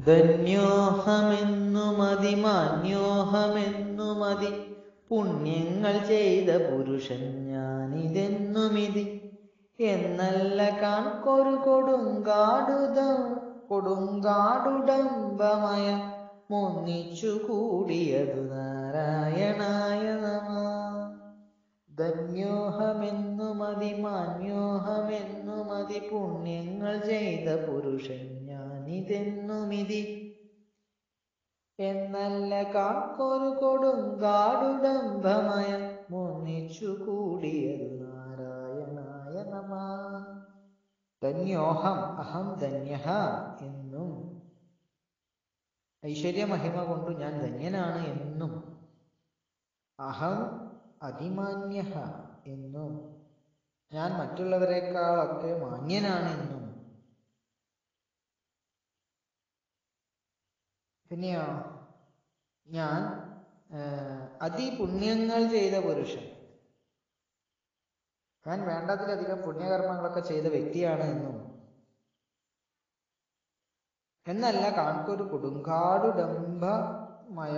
ധന്യോഹമെന്നു മതി മാന്യോഹമെന്നു മതി പുണ്യങ്ങൾ ചെയ്ത പുരുഷൻ ഞാനിതെന്നുമിതി എന്നല്ല കാൺകൊരു കൊടുങ്കാടുതം കൊടുങ്കാടുടമ്പമയ മുന്നിച്ചു കൂടിയതു നാരായണായ നമ ധന്യോഹമെന്നു മതി മാന്യോഹമെന്നു മതി പുണ്യങ്ങൾ ചെയ്ത പുരുഷൻ ഞാനിതെന്നുമിതി എന്നല്ല കാക്കൊരു കൊടുങ്കാടുടമ്പമയ മുന്നിച്ചു കൂടിയതു നാരായണായ നമ ധന്യോഹം അഹം ധന്യ എന്നും ഐശ്വര്യമഹിമ കൊണ്ട് ഞാൻ ധന്യനാണ് എന്നും അഹം അതിമാന്യ എന്നും ഞാൻ മറ്റുള്ളവരെക്കാളൊക്കെ മാന്യനാണെന്നും പിന്നെയോ ഞാൻ അതിപുണ്യങ്ങൾ ചെയ്ത പുരുഷൻ ഞാൻ വേണ്ടതിലധികം പുണ്യകർമ്മങ്ങളൊക്കെ ചെയ്ത വ്യക്തിയാണ് എന്നും എന്നല്ല കാൺകൊരു കൊടുങ്കാടുടംബമയ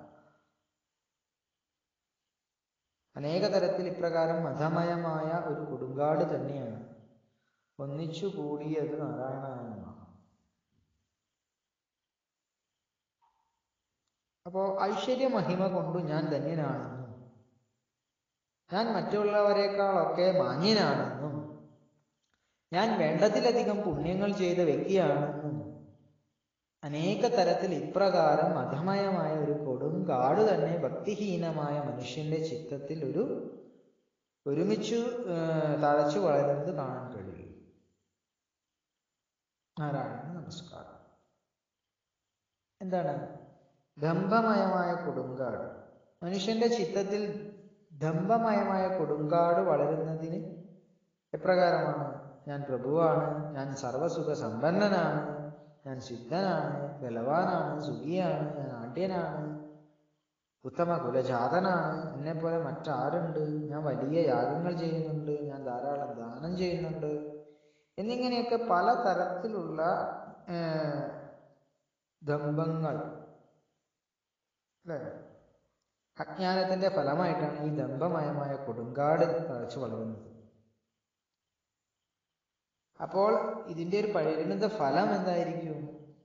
അനേക തരത്തിൽ ഇപ്രകാരം മതമയമായ ഒരു കൊടുങ്കാട് തന്നെയാണ് ഒന്നിച്ചു കൂടിയത് നാരായണനായ അപ്പോ ഐശ്വര്യ മഹിമ കൊണ്ടു ഞാൻ ധന്യനാണെന്നും ഞാൻ മറ്റുള്ളവരെക്കാളൊക്കെ മാന്യനാണെന്നും ഞാൻ വേണ്ടതിലധികം പുണ്യങ്ങൾ ചെയ്ത വ്യക്തിയാണെന്നും അനേക തരത്തിൽ ഇപ്രകാരം മതമയമായ ഒരു കൊടുങ്കാട് തന്നെ ഭക്തിഹീനമായ മനുഷ്യന്റെ ചിത്തത്തിൽ ഒരു ഒരുമിച്ചു തഴച്ചു വളരുന്നത് കാണാൻ കഴിയും നാരായണ നമസ്കാരം എന്താണ് ദമ്പമയമായ കൊടുങ്കാട് മനുഷ്യന്റെ ചിത്തത്തിൽ ദമ്പമയമായ കൊടുങ്കാട് വളരുന്നതിന് എപ്രകാരമാണ് ഞാൻ പ്രഭുവാണ് ഞാൻ സർവസുഖ സമ്പന്നനാണ് ഞാൻ സിദ്ധനാണ് ബലവാനാണ് സുഖിയാണ് ഞാൻ ആഢ്യനാണ് ഉത്തമ കുലജാതനാണ് എന്നെ പോലെ മറ്റാരുണ്ട് ഞാൻ വലിയ യാഗങ്ങൾ ചെയ്യുന്നുണ്ട് ഞാൻ ധാരാളം ദാനം ചെയ്യുന്നുണ്ട് എന്നിങ്ങനെയൊക്കെ പല തരത്തിലുള്ള ദമ്പങ്ങൾ അല്ലേ അജ്ഞാനത്തിന്റെ ഫലമായിട്ടാണ് ഈ ദമ്പമയമായ കൊടുങ്കാട് തഴച്ചു വളരുന്നത് അപ്പോൾ ഇതിന്റെ ഒരു പരിണിത ഫലം എന്തായിരിക്കും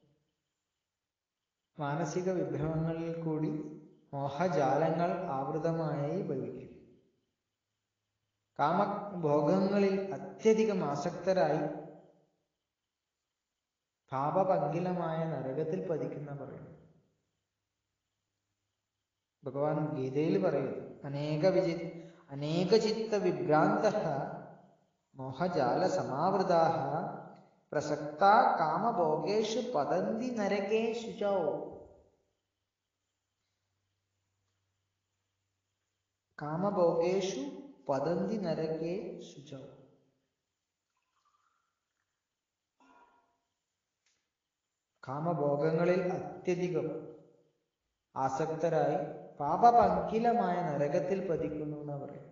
മാനസിക വിഭ്രമങ്ങളിൽ കൂടി മോഹജാലങ്ങൾ ആവൃതമായി ഭവിക്കും കാമഭോഗങ്ങളിൽ അത്യധികം ആസക്തരായി പാപപങ്കിലമായ നരകത്തിൽ പതിക്കുന്ന പറയുന്നു ഭഗവാൻ ഗീതയിൽ പറയുന്നു അനേക വിചി അനേക ചിത്ത വിഭ്രാന്ത മോഹജാല സമാവൃതാ പ്രസക്ത കാമഭോഗേഷു പതന്തി നരകേഷു ചോ കാമഭോഗേഷു പതന്തി നരകേ ശുചൗ കാമഭോഗങ്ങളിൽ അത്യധികം ആസക്തരായി പാപപങ്കിലമായ നരകത്തിൽ പതിക്കുന്നു എന്ന് പറയും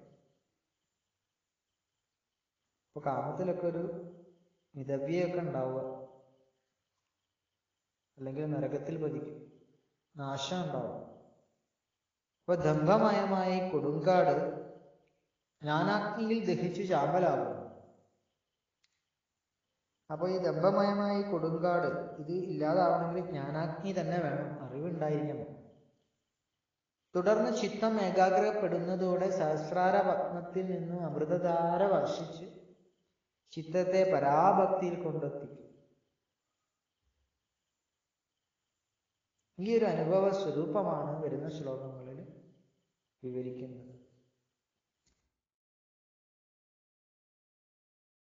ഇപ്പൊ കാമത്തിലൊക്കെ ഒരു മിതവ്യൊക്കെ ഉണ്ടാവുക അല്ലെങ്കിൽ നരകത്തിൽ പതിക്കും നാശം ഉണ്ടാവും അപ്പൊ ദമ്പമയമായ ഈ കൊടുങ്കാട് ജ്ഞാനാഗ്നിയിൽ ദഹിച്ചു ചാമ്പലാകും അപ്പൊ ഈ ദമ്പമയമായ ഈ കൊടുങ്കാട് ഇത് ഇല്ലാതാവണമെങ്കിൽ ജ്ഞാനാഗ്നി തന്നെ വേണം അറിവുണ്ടായിരിക്കണം തുടർന്ന് ചിത്തം ഏകാഗ്രപ്പെടുന്നതോടെ സഹസ്രാര പത്മത്തിൽ നിന്ന് അമൃതധാര വർഷിച്ച് ചിത്തത്തെ പരാഭക്തിയിൽ കൊണ്ടെത്തിക്കും ഈ ഒരു അനുഭവ സ്വരൂപമാണ് വരുന്ന ശ്ലോകങ്ങളിൽ വിവരിക്കുന്നത്